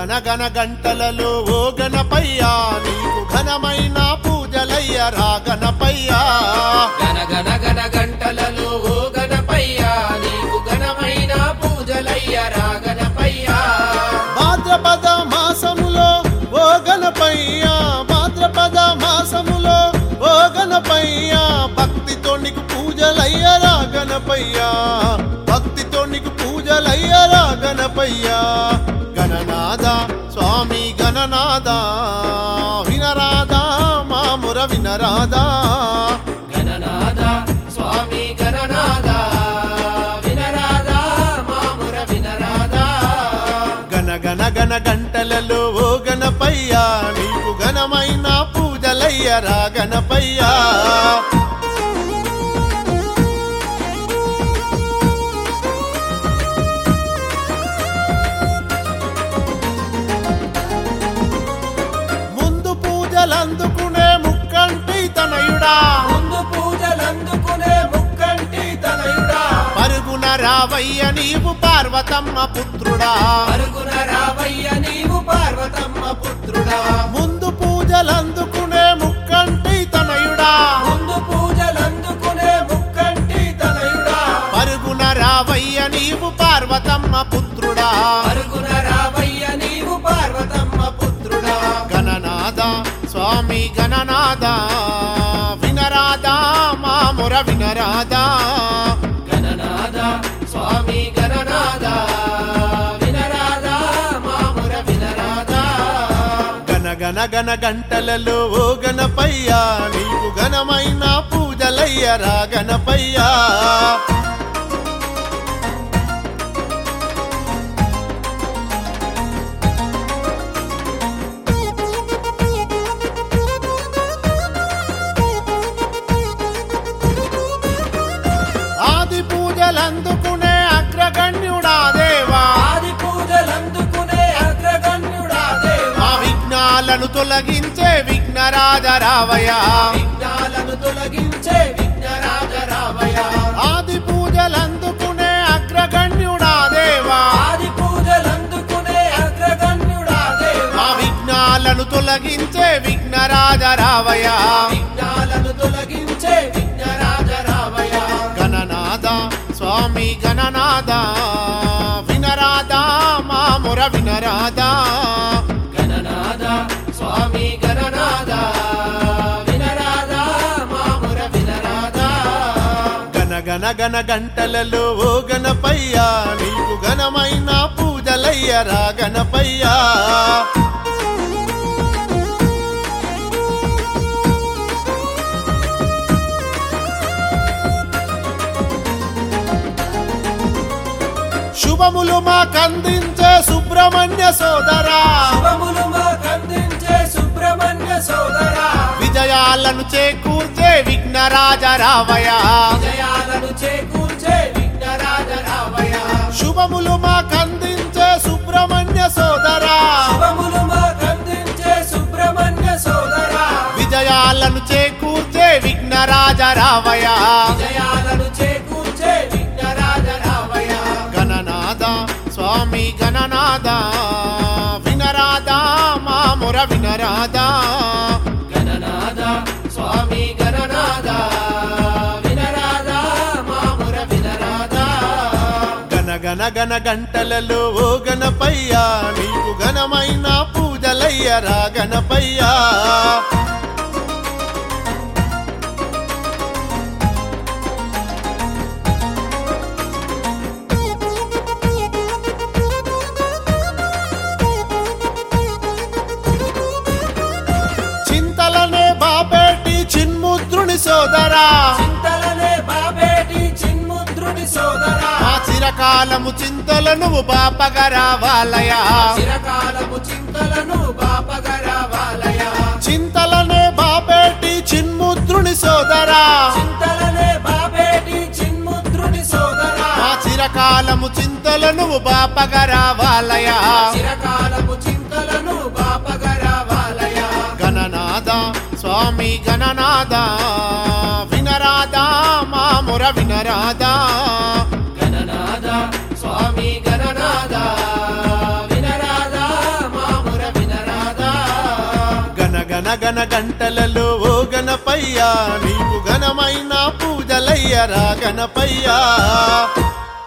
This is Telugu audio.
గన గన గంటలలో ఓ గణపయ్యా నీకు ఘనమైన పూజలయ్య రా గణపయ్యా గన గన గన గంటలలో ఓ గణపయ్యా నీకు ఘనమైన పూజలయ్యరా గణపయ్యా భాద్రపద మాసములో ఓ గణపయ్యా భాద్రపద మాసములో ఓ గణపయ్యా భక్తితో నీకు పూజలయ్యరా గణపయ్యా భక్తితో నీకు పూజలయ్యరా గణపయ్యా గణనాద స్వామి గణనాద వినరాదా మాముర వినరాదా గణనాద స్వామి గణనాద వినరాదా మాముర వినరాదా గన గన గన గంటలలో ఓ గణపయ్యా నీకు ఘనమైన పూజలయ్యరా గణపయ్యా ముందు పూజలందుకునే ముక్కంటి తనయుడా ముందు పూజలందుకునే ముక్కంటి తనయుడా పరుగున రావయ్య నీవు పార్వతమ్మ పుత్రుడా పరుగున రావయ్య నీవు పార్వతమ్మ పుత్రుడా ముందు పూజలందుకునే ముక్కంటి తనయుడా ముందు పూజలందుకునే ముక్కంటి తనయుడా పరుగున రావయ్య నీవు పార్వతమ్మ పుత్రుడా పరుగున రావయ్య నీవు పార్వతమ్మ పుత్రుడా గణనాద స్వామి గణనాద వినరాదా మాముర వినరాదా గణనాద స్వామి గణనాద వినరాదా మాముర వినరాదా గన గన గన గంటలలో ఓ గణపయ్యా నీకు ఘనమైన పూజలయ్యరా గణపయ్యా ఆది పూజలందుకునే అగ్రగణ్యుడా దేవా ఆది పూజలందుకునే అగ్రగణ్యుడా దేవా మా విఘ్నాలను తొలగించే విఘ్నరాజ రావయ్యా విఘ్నాలను తొలగించే విఘ్నరాజ రావయ ఆది పూజలందుకునే అగ్రగణ్యుడా దేవా ఆది పూజలందుకునే అగ్రగణ్యుడా దేవా మా విఘ్నాలను తొలగించే విఘ్నరాజ రావయ్యా విఘ్నాలను తొలగించే విఘ్నరాజ రావయ గణనాద స్వామి గణనాద వినరాదా మాముర వినరాదా గణనాద స్వామి గణనాద వినరాదా మాముర వినరాదా గన గన గన గంటలలో ఓ గణపయ్యా నీకు ఘనమైన పూజలయ్యరా గణపయ్యా శుభములు మాకందించే సుబ్రహ్మణ్య సోదరా శుభములు మాకందించే సుబ్రహ్మణ్య సోదరా విజయాలను చేకూర్చే విఘ్నరాజ రావయ్యా జయాలను చేకూర్చే విఘ్నరాజ రావయ శుభములు మాకందించే సుబ్రహ్మణ్య సోదరా శుభములు మాకందించే సుబ్రహ్మణ్య సోదరా విజయాలను చేకూర్చే విఘ్నరాజ రావయ్యా జయాలను చేకూర్చే విఘ్నరాజ రావయ గణనాద స్వామి గణనాద వినరాదా మాముర వినరాదా గణనాద స్వామి గణనాద వినరాదా మాముర వినరాదా గన గన గన గంటలలో ఓ గణపయ్యా నీకు ఘనమైన పూజలయ్యరా గణపయ్యా చింతలనే బాపేటి చిన్ముద్రుని సోదరా చింతలనే బాబేటి చిన్ముద్రుని సోదరా మా చిరకాలము చింతలను బాపగా రావాలయా చిరకాలము చింతలను బాపగరావాలయ చింతలనే బాపేటి చిన్ముద్రుని సోదరా చింతలనే బాబేటి చిన్ముద్రుని సోదరా మా చిరకాలము చింతలను బాపగా రావాలయా చిరకాలము చింతలను బాపగరావాలయ గణనాద స్వామి గణనాద వినరాదా మాముర వినరాదా గణనాద స్వామి గణనాద వినరాదా గనగన గంటలలో ఓ గణపయ్యా నీకు ఘనమైన పూజలయ్య రా గణపయ్యా